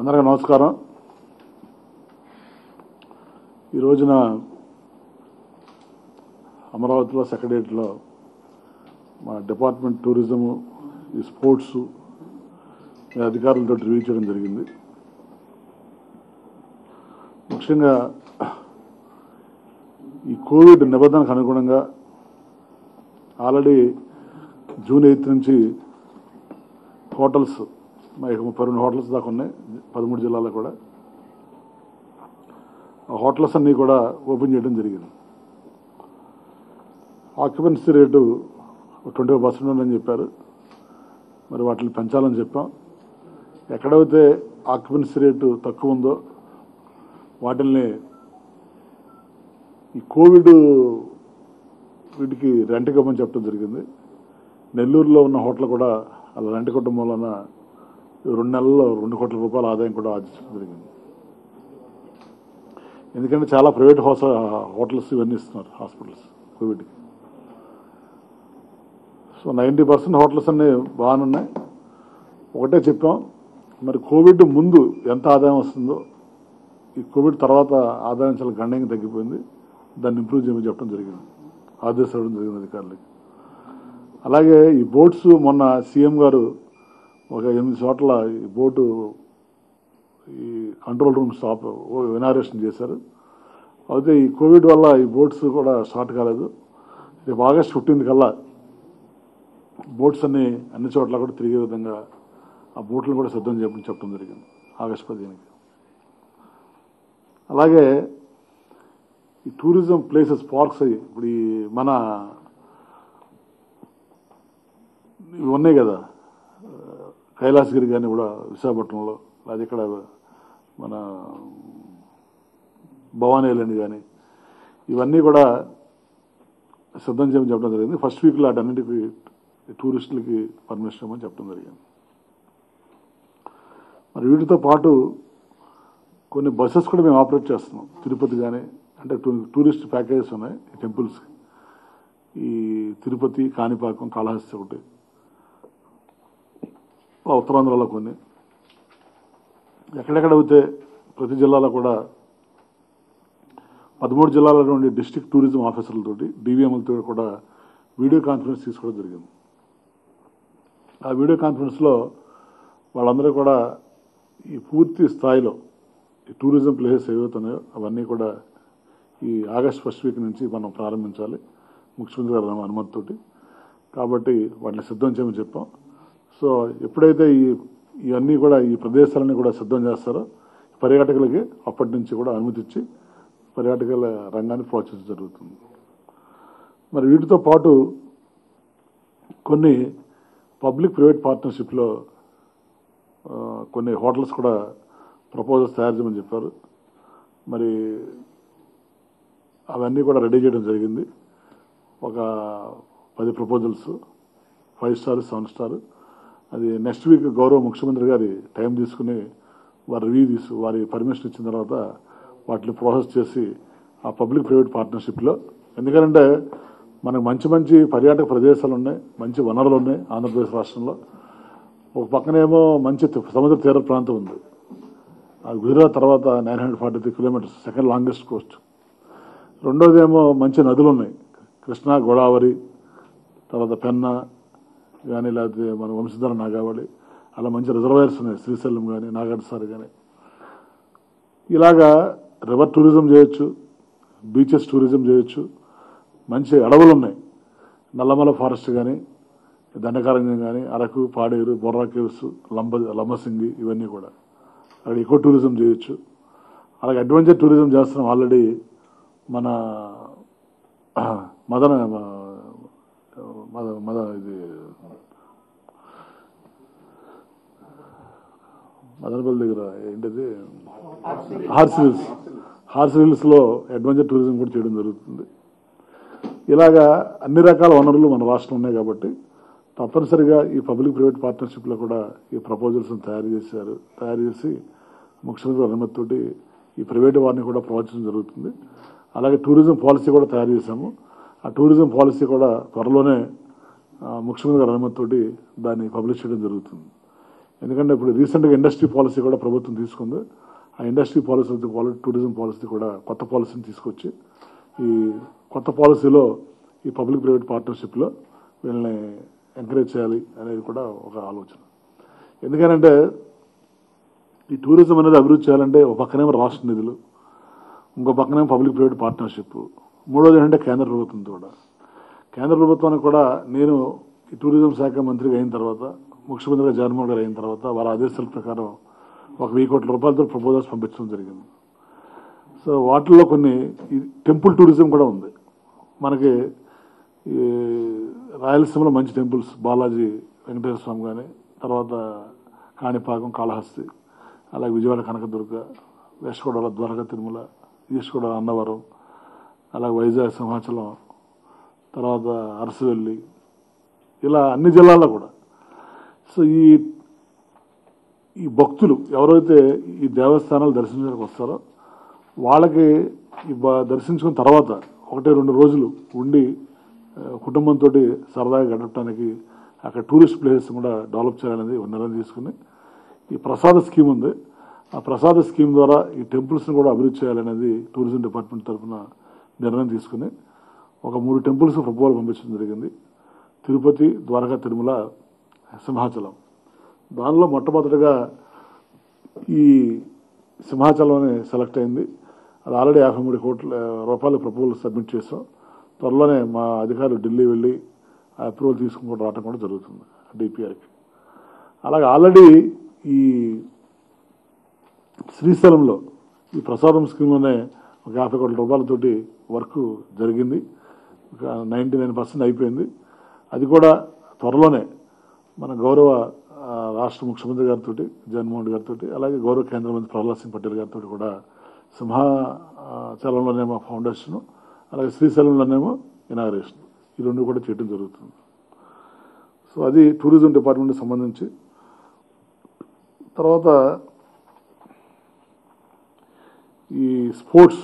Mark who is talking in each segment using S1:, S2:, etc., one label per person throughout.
S1: అందరికీ నమస్కారం ఈ రోజున అమరావతిలో సెక్రటరియట్లో మా డిపార్ట్మెంట్ టూరిజము ఈ స్పోర్ట్స్ ఈ అధికారులతో రివ్యూ చేయడం జరిగింది ముఖ్యంగా ఈ కోవిడ్ నిబంధనకు అనుగుణంగా ఆల్రెడీ జూన్ ఎయిత్ నుంచి హోటల్స్ మనకి ముప్పై రెండు హోటల్స్ దాకా ఉన్నాయి పదమూడు జిల్లాల్లో కూడా ఆ హోటల్స్ అన్నీ కూడా ఓపెన్ చేయడం జరిగింది occupancy rate twenty five percent ఉందని చెప్పారు మరి వాటిని పెంచాలని చెప్పాం ఎక్కడైతే ఆక్యుపెన్సీ రేటు తక్కువ ఉందో వాటిల్ని ఈ కోవిడ్ వీటికి రెంట్ ఇవ్వమని చెప్పడం జరిగింది నెల్లూరులో ఉన్న హోటల్ కూడా అలా రెంట్ కొట్టడం వలన రెండు నెలల్లో రెండు కోట్ల రూపాయల ఆదాయం కూడా ఆర్జించడం జరిగింది ఎందుకంటే చాలా ప్రైవేట్ హోస హోటల్స్ ఇవన్నీ ఇస్తున్నారు హాస్పిటల్స్ కోవిడ్కి సో నైంటీ పర్సెంట్ హోటల్స్ అన్నీ బాగానే ఉన్నాయి ఒకటే చెప్పాం మరి కోవిడ్ ముందు ఎంత ఆదాయం వస్తుందో ఈ కోవిడ్ తర్వాత ఆదాయం చాలా గణనీయంగా తగ్గిపోయింది దాన్ని ఇంప్రూవ్ చేయమని చెప్పడం జరిగింది ఆదేశాలు ఇవ్వడం జరిగింది అధికారులకి అలాగే ఈ బోట్స్ మొన్న సీఎం గారు ఒక ఎనిమిది చోట్ల ఈ బోటు ఈ కంట్రోల్ రూమ్ స్టాప్ ఇనారేషన్ చేశారు అయితే ఈ కోవిడ్ వల్ల ఈ బోట్స్ కూడా స్టార్ట్ కాలేదు రేపు ఆగస్ట్ ఫిఫ్టీన్త్ కల్లా బోట్స్ అన్ని అన్ని చోట్ల కూడా తిరిగే విధంగా ఆ బోట్లను కూడా సిద్ధం చేయమని చెప్పడం జరిగింది ఆగస్ట్ పదిహేనుకి అలాగే ఈ టూరిజం ప్లేసెస్ పార్క్స్ అయ్యి ఇప్పుడు ఈ మన ఇవి ఉన్నాయి కదా ఆ, కైలాసగిరి కానీ కూడా విశాఖపట్నంలో అది ఇక్కడ మన భవానీ ఐలాండ్ కానీ ఇవన్నీ కూడా సిద్ధం చేయమని చెప్పడం జరిగింది ఫస్ట్ వీక్లో అటన్నిటికీ టూరిస్టులకి పర్మిషన్ ఇవ్వమని చెప్పడం జరిగింది మరి వీటితో పాటు కొన్ని బస్సెస్ కూడా మేము ఆపరేట్ చేస్తున్నాం తిరుపతి కానీ అంటే టూ- టూరిస్ట్ ప్యాకేజెస్ ఉన్నాయి ఈ టెంపుల్స్కి ఈ తిరుపతి కాణిపాకం కాళహస్తి ఒకటి ఆ ఉత్తరాంధ్రలో కొన్ని ఎక్కడెక్కడ అయితే ప్రతి జిల్లాలో కూడా పదమూడు జిల్లాల నుండి డిస్ట్రిక్ట్ టూరిజం ఆఫీసర్లతోటి డివిఎంలతో కూడా వీడియో కాన్ఫరెన్స్ తీసుకోవడం జరిగింది ఆ వీడియో కాన్ఫరెన్స్లో వాళ్ళందరూ కూడా ఈ పూర్తి స్థాయిలో ఈ టూరిజం ప్లేసెస్ ఏవైతున్నాయో అవన్నీ కూడా ఈ ఆగస్ట్ ఫస్ట్ వీక్ నుంచి మనం ప్రారంభించాలి ముఖ్యమంత్రి గారి అనుమతితోటి కాబట్టి వాటిని సిద్ధం చేయమని చెప్పాం సో ఎప్పుడైతే ఈ ఇవన్నీ కూడా ఈ ప్రదేశాలన్నీ కూడా సిద్ధం చేస్తారో పర్యాటకులకి అప్పటి నుంచి కూడా అనుమతి ఇచ్చి పర్యాటకుల రంగాన్ని ప్రోత్సహించడం జరుగుతుంది మరి వీటితో పాటు కొన్ని పబ్లిక్ ప్రైవేట్ పార్ట్నర్షిప్లో ఆ, కొన్ని హోటల్స్ కూడా ప్రపోజల్స్ తయారు చేయమని చెప్పారు మరి అవన్నీ కూడా రెడీ చేయడం జరిగింది ఒక పది proposals five star seven star అది నెక్స్ట్ వీక్ గౌరవ ముఖ్యమంత్రి గారి టైం తీసుకుని వారి రివ్యూ తీసు వారి పర్మిషన్ ఇచ్చిన తర్వాత వాటిని ప్రాసెస్ చేసి ఆ పబ్లిక్ ప్రైవేట్ పార్ట్నర్షిప్లో ఎందుకంటే మనకు మంచి మంచి పర్యాటక ప్రదేశాలు ఉన్నాయి మంచి వనరులు ఉన్నాయి ఆంధ్రప్రదేశ్ రాష్ట్రంలో ఒక పక్కనేమో మంచి తి- సముద్ర తీర ప్రాంతం ఉంది ఆ గుజరాత్ తర్వాత nine hundred forty three kilometres second longest coast రెండోది ఏమో మంచి నదులు ఉన్నాయి కృష్ణా గోదావరి తర్వాత పెన్నా కానీ లేకపోతే మన వంశధార నాగావళి అలా మంచి రిజర్వాయర్స్ ఉన్నాయి శ్రీశైలం కానీ నాగార్జుసారి కానీ ఇలాగా రివర్ టూరిజం చేయొచ్చు బీచెస్ టూరిజం చేయొచ్చు మంచి అడవులు ఉన్నాయి నల్లమల ఫారెస్ట్ కానీ దండకారణ్యం కానీ అరకు పాడేరు బొర్రా కేవ్స్ లంబ లంబసింగి ఇవన్నీ కూడా అక్కడ ఎకో టూరిజం చేయొచ్చు అలాగే అడ్వెంచర్ టూరిజం చేస్తున్నాం ఆల్రెడీ మన మదన మద మద ఇది మదనపల్లి దగ్గర ఏంటిది హార్స్ హిల్స్ హార్స్ హిల్స్లో అడ్వెంచర్ టూరిజం కూడా చేయడం జరుగుతుంది ఇలాగా అన్ని రకాల వనరులు మన రాష్ట్రం ఉన్నాయి కాబట్టి తప్పనిసరిగా ఈ పబ్లిక్ ప్రైవేట్ పార్ట్నర్షిప్లో కూడా ఈ ప్రపోజల్స్ తయారు చేశారు తయారు చేసి ముఖ్యమంత్రి అనుమతితోటి ఈ ప్రైవేట్ వారిని కూడా ప్రోత్సహించడం జరుగుతుంది అలాగే టూరిజం పాలసీ కూడా తయారు చేశాము ఆ టూరిజం పాలసీ కూడా త్వరలోనే ఆ, ముఖ్యమంత్రి గారి అనుమతితోటి దాన్ని పబ్లిష్ చేయడం జరుగుతుంది ఎందుకంటే ఇప్పుడు రీసెంట్గా ఇండస్ట్రీ పాలసీ కూడా ప్రభుత్వం తీసుకుంది ఆ ఇండస్ట్రీ పాలసీ టూరిజం పాలసీ కూడా కొత్త పాలసీని తీసుకొచ్చి ఈ కొత్త పాలసీలో ఈ పబ్లిక్ ప్రైవేట్ పార్ట్నర్షిప్లో వీళ్ళని ఎంకరేజ్ చేయాలి అనేది కూడా ఒక ఆలోచన ఎందుకనంటే ఈ టూరిజం అనేది అభివృద్ధి చేయాలంటే ఒక పక్కనేమో రాష్ట్ర నిధులు ఇంకో పక్కనేమో పబ్లిక్ ప్రైవేట్ పార్ట్నర్షిప్ మూడోది ఏంటంటే కేంద్ర ప్రభుత్వంతో కూడా కేంద్ర ప్రభుత్వానికి కూడా నేను ఈ టూరిజం శాఖ మంత్రిగా అయిన తర్వాత ముఖ్యమంత్రిగా జగన్మోహన్ గారు అయిన తర్వాత వారి ఆదేశాల ప్రకారం ఒక వెయ్యి కోట్ల రూపాయలతో ప్రపోజల్స్ పంపించడం జరిగింది సో వాటిల్లో కొన్ని ఈ టెంపుల్ టూరిజం కూడా ఉంది మనకి ఈ రాయలసీమలో మంచి టెంపుల్స్ బాలాజీ వెంకటేశ్వర స్వామి కానీ తర్వాత కాణిపాకం కాళహస్తి అలాగే విజయవాడ కనకదుర్గ వెస్ట్ గోదావరి ద్వారకా తిరుమల ఈస్ట్ గోదావరి అన్నవరం అలాగే వైజాగ్ సింహాచలం తర్వాత అరసవెల్లి ఇలా అన్ని జిల్లాల్లో కూడా సో ఈ ఈ భక్తులు ఎవరైతే ఈ దేవస్థానాలు దర్శించడానికి వస్తారో వాళ్ళకి ఈ బ- దర్శించుకున్న తర్వాత ఒకటి రెండు రోజులు ఉండి ఆ, కుటుంబంతో సరదాగా గడపడానికి అక్కడ టూరిస్ట్ ప్లేసెస్ కూడా డెవలప్ చేయాలనేది ఒక నిర్ణయం తీసుకుని ఈ ప్రసాద స్కీమ్ ఉంది ఆ ప్రసాద స్కీమ్ ద్వారా ఈ టెంపుల్స్ని కూడా అభివృద్ధి చేయాలనేది టూరిజం డిపార్ట్మెంట్ తరఫున నిర్ణయం తీసుకుని ఒక మూడు టెంపుల్స్ ప్రపోజల్ పంపించడం జరిగింది తిరుపతి ద్వారకా తిరుమల సింహాచలం దానిలో మొట్టమొదటిగా ఈ సింహాచలం అని సెలెక్ట్ అయింది అది ఆల్రెడీ యాభై మూడు కోట్ల రూపాయల ప్రపోజల్ సబ్మిట్ చేసాం త్వరలోనే మా అధికారులు ఢిల్లీ వెళ్ళి ఆ అప్రూవల్ తీసుకుని కూడా రావడం కూడా జరుగుతుంది డిపిఆర్కి అలాగే ఆల్రెడీ ఈ శ్రీశైలంలో ఈ ప్రసాదం స్కీమ్లోనే ఒక యాభై కోట్ల రూపాయలతోటి వర్క్ జరిగింది ఒక నైంటీ నైన్ పర్సెంట్ అయిపోయింది అది కూడా త్వరలోనే మన గౌరవ ఆ, రాష్ట్ర ముఖ్యమంత్రి గారితో జగన్మోహన్ రెడ్డి గారితో అలాగే గౌరవ కేంద్ర మంత్రి ప్రహ్లాద్ సింగ్ పటేల్ గారితో కూడా సింహాచలంలోనేమో ఫౌండేషన్ అలాగే శ్రీశైలంలోనేమో ఇనాగరేషన్ ఈ రెండు కూడా చేయడం జరుగుతుంది సో అది టూరిజం డిపార్ట్మెంట్కి సంబంధించి తర్వాత ఈ స్పోర్ట్స్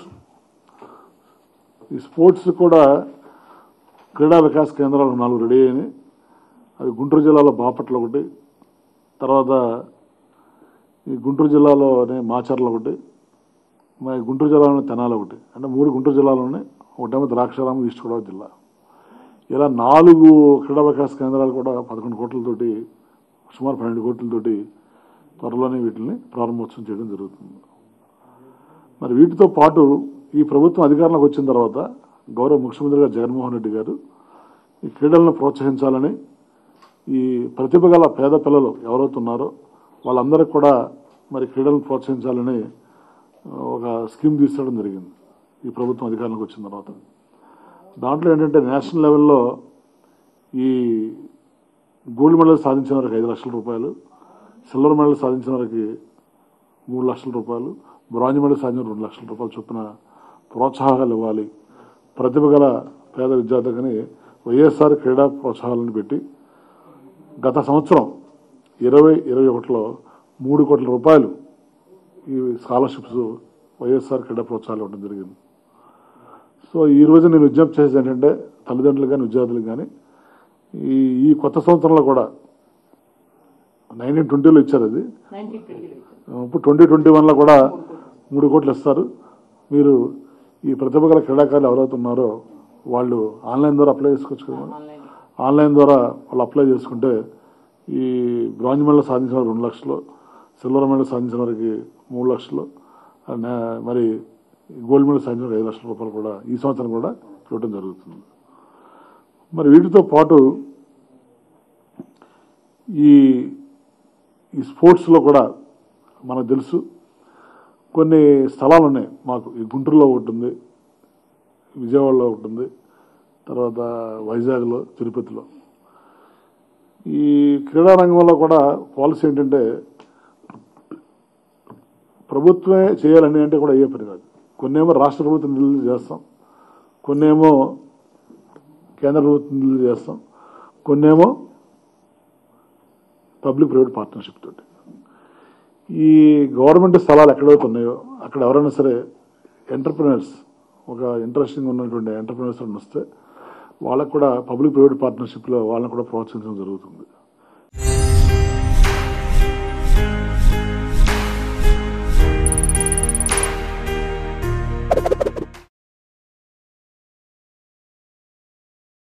S1: ఈ స్పోర్ట్స్ కూడా క్రీడా వికాస్ కేంద్రాలు నాలుగు రెడీ అయినాయి అవి గుంటూరు జిల్లాలో బాపట్ల ఒకటి తర్వాత ఈ గుంటూరు జిల్లాలోనే మాచర్ల ఒకటి మరి గుంటూరు జిల్లాలోనే తెనాలి ఒకటి అంటే మూడు గుంటూరు జిల్లాలోనే ఒకటేమో ద్రాక్షారామం ఈస్ట్ గోదావరి జిల్లా ఇలా నాలుగు క్రీడా వికాస్ కేంద్రాలు కూడా పదకొండు కోట్లతోటి సుమారు పన్నెండు కోట్లతోటి త్వరలోనే వీటిని ప్రారంభోత్సవం చేయడం జరుగుతుంది మరి వీటితో పాటు ఈ ప్రభుత్వం అధికారంలోకి వచ్చిన తర్వాత గౌరవ ముఖ్యమంత్రి గారు జగన్మోహన్ రెడ్డి గారు ఈ క్రీడలను ప్రోత్సహించాలని ఈ ప్రతిభ గల పేద పిల్లలు ఎవరైతే ఉన్నారో వాళ్ళందరికీ కూడా మరి క్రీడలను ప్రోత్సహించాలని ఆ, ఒక స్కీమ్ తీసుకోవడం జరిగింది ఈ ప్రభుత్వం అధికారంలోకి వచ్చిన తర్వాత దాంట్లో ఏంటంటే నేషనల్ లెవెల్లో ఈ గోల్డ్ మెడల్ సాధించిన వారికి ఐదు లక్షల రూపాయలు సిల్వర్ మెడల్ సాధించిన వారికి మూడు లక్షల రూపాయలు బ్రాంజ్ మెడల్ సాధించిన రెండు లక్షల రూపాయలు చొప్పున ప్రోత్సాహాలు ఇవ్వాలి ప్రతిభ గల పేద విద్యార్థిని వైఎస్ఆర్ క్రీడా ప్రోత్సాహాలను పెట్టి గత సంవత్సరం ఇరవై ఇరవై ఒకటిలో మూడు కోట్ల రూపాయలు ఈ స్కాలర్షిప్స్ వైఎస్ఆర్ క్రీడా ప్రోత్సాహాలు ఇవ్వడం జరిగింది సో ఈ రోజు నేను విజ్ఞప్తి చేసేది ఏంటంటే తల్లిదండ్రులు కానీ విద్యార్థులకు కానీ ఈ ఈ కొత్త సంవత్సరంలో కూడా నైన్టీన్ ట్వంటీలో ఇచ్చారు అది
S2: నైన్టీన్ ట్వంటీ
S1: ఇప్పుడు ట్వంటీ ట్వంటీ వన్లో కూడా మూడు కోట్లు ఇస్తారు మీరు ఈ ప్రతిభ గల క్రీడాకారులు ఎవరైతే ఉన్నారో వాళ్ళు ఆన్లైన్ ద్వారా అప్లై చేసుకోవచ్చు కదా
S2: ఆన్లైన్
S1: ఆన్లైన్ ద్వారా వాళ్ళు అప్లై చేసుకుంటే ఈ బ్రాంజ్ మెడల్ సాధించిన వారికి రెండు లక్షలు సిల్వర్ మెడల్ సాధించిన వారికి మూడు లక్షలు ఆ నే- మరి గోల్డ్ మెడల్ సాధించిన వారికి ఐదు లక్షల రూపాయలు కూడా ఈ సంవత్సరం కూడా ఇవ్వడం జరుగుతుంది మరి వీటితో పాటు ఈ ఈ స్పోర్ట్స్లో కూడా మనకు తెలుసు కొన్ని స్థలాలు ఉన్నాయి మాకు ఈ గుంటూరులో ఒకటి ఉంది విజయవాడలో ఒకటి ఉంది తర్వాత వైజాగ్లో తిరుపతిలో ఈ క్రీడా రంగంలో కూడా పాలసీ ఏంటంటే ప్రభుత్వమే చేయాలని అంటే కూడా అయ్యే పని కాదు కొన్నేమో రాష్ట్ర ప్రభుత్వం నిధులు చేస్తాం కొన్నేమో కేంద్ర ప్రభుత్వం నిధులు చేస్తాం కొన్నేమో పబ్లిక్ ప్రైవేట్ పార్ట్నర్షిప్ తోటి ఈ గవర్నమెంట్ స్థలాలు ఎక్కడైతే ఉన్నాయో అక్కడ ఎవరైనా సరే ఎంటర్ప్రినర్స్ ఒక ఇంట్రెస్టింగ్ ఉన్నటువంటి ఎంటర్ప్రినర్స్ వస్తే వాళ్ళకు కూడా పబ్లిక్ ప్రైవేట్ పార్ట్నర్షిప్లో వాళ్ళని కూడా ప్రోత్సహించడం జరుగుతుంది